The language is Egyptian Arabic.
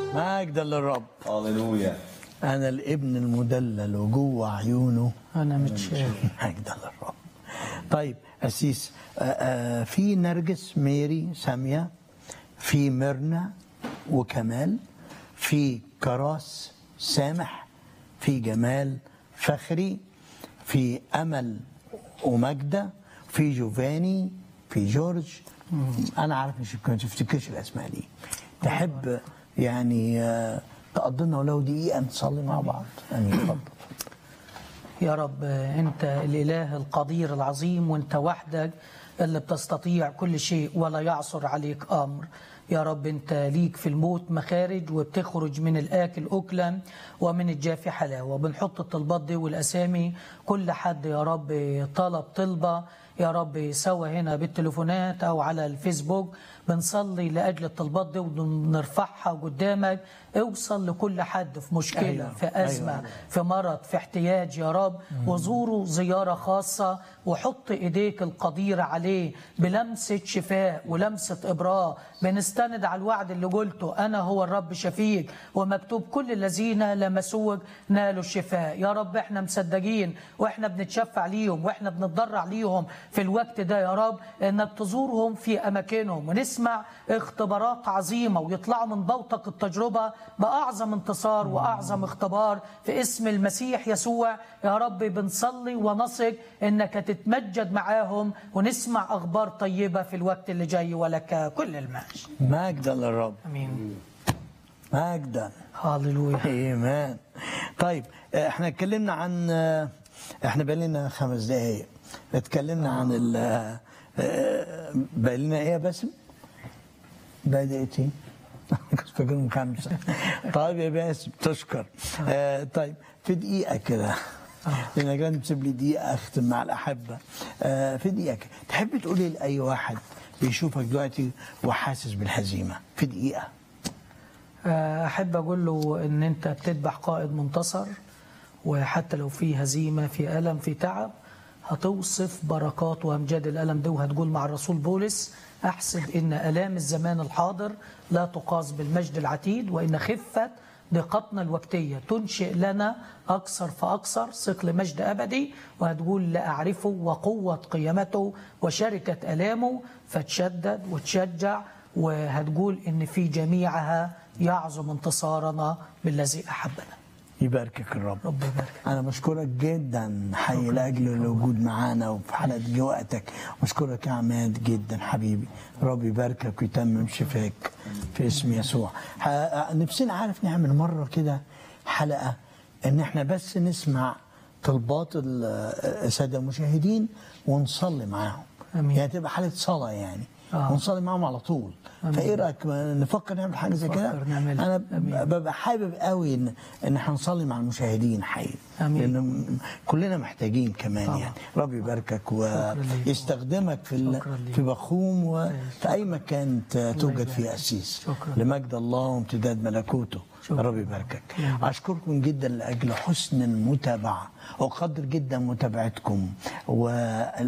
مجدا للرب هللويا انا الابن المدلل وجوه عيونه انا متشاف مجدا للرب طيب أسيس آه، آه، في نرجس ميري سامية في ميرنا وكمال في كراس سامح في جمال فخري في أمل ومجدة في جوفاني في جورج أنا عارف مش ما تفتكرش الأسماء دي تحب يعني آه، تقضي لنا ولو دقيقة نصلي مع بعض يعني اتفضل يا رب انت الاله القدير العظيم وانت وحدك اللي بتستطيع كل شيء ولا يعصر عليك امر يا رب انت ليك في الموت مخارج وبتخرج من الاكل اكلا ومن الجافي حلاوه بنحط الطلبات دي والاسامي كل حد يا رب طلب طلبه يا رب سوا هنا بالتليفونات او على الفيسبوك بنصلي لاجل الطلبات دي ونرفعها قدامك اوصل لكل حد في مشكله أيوة. أيوة. في ازمه أيوة. أيوة. في مرض في احتياج يا رب وزوروا زياره خاصه وحط ايديك القديره عليه بلمسه شفاء ولمسه ابراء بنستند على الوعد اللي قلته انا هو الرب شفيك ومكتوب كل الذين لمسوك نالوا الشفاء يا رب احنا مصدقين واحنا بنتشفع ليهم واحنا بنتضرع ليهم في الوقت ده يا رب انك تزورهم في اماكنهم ونسمع اختبارات عظيمه ويطلعوا من بوتق التجربه باعظم انتصار واعظم اختبار في اسم المسيح يسوع يا رب بنصلي ونثق انك تتمجد معاهم ونسمع اخبار طيبه في الوقت اللي جاي ولك كل المجد مجدا للرب امين مجدا هاليلويا ايمان طيب احنا اتكلمنا عن احنا بقى لنا خمس دقايق اتكلمنا عن ال بقى لنا ايه يا باسم؟ بقى دقيقتين كنت فاكرهم خمسه طيب يا باسم تشكر آه، طيب في دقيقه كده لانك لازم تسيب لي دقيقه اختم مع الاحبه آه، في دقيقه كده تحب تقولي لاي واحد بيشوفك دلوقتي وحاسس بالهزيمه في دقيقه احب اقول له ان انت بتذبح قائد منتصر وحتى لو في هزيمه في الم في تعب هتوصف بركات وامجاد الالم ده وهتقول مع الرسول بولس احسب ان الام الزمان الحاضر لا تقاس بالمجد العتيد وان خفه ضيقتنا الوقتيه تنشئ لنا اكثر فاكثر ثقل مجد ابدي وهتقول لاعرفه وقوه قيامته وشركه الامه فتشدد وتشجع وهتقول ان في جميعها يعظم انتصارنا بالذي احبنا يباركك الرب رب يبارك انا بشكرك جدا حي لاجل الوجود معانا وفي حلقه وقتك بشكرك يا عماد جدا حبيبي رب يباركك ويتمم شفاك في اسم يسوع ح- نفسنا عارف نعمل مره كده حلقه ان احنا بس نسمع طلبات ال- الساده المشاهدين ونصلي معاهم آمين. يعني تبقى حاله صلاه يعني آه. ونصلي معاهم على طول آمين. فايه رايك نفكر نعمل حاجه زي كده نفكر نعملها. انا آمين. ببقى حابب قوي ان ان احنا نصلي مع المشاهدين حقيقي آمين. لان كلنا محتاجين كمان طبعا. يعني رب يباركك شكرا ليك. ويستخدمك في ال- شكرا ليك. في بخوم وفي اي مكان ت- توجد فيه يبارك. اسيس شكرا. لمجد الله وامتداد ملكوته شكرا. رب يباركك يبارك. اشكركم جدا لاجل حسن المتابعه اقدر جدا متابعتكم و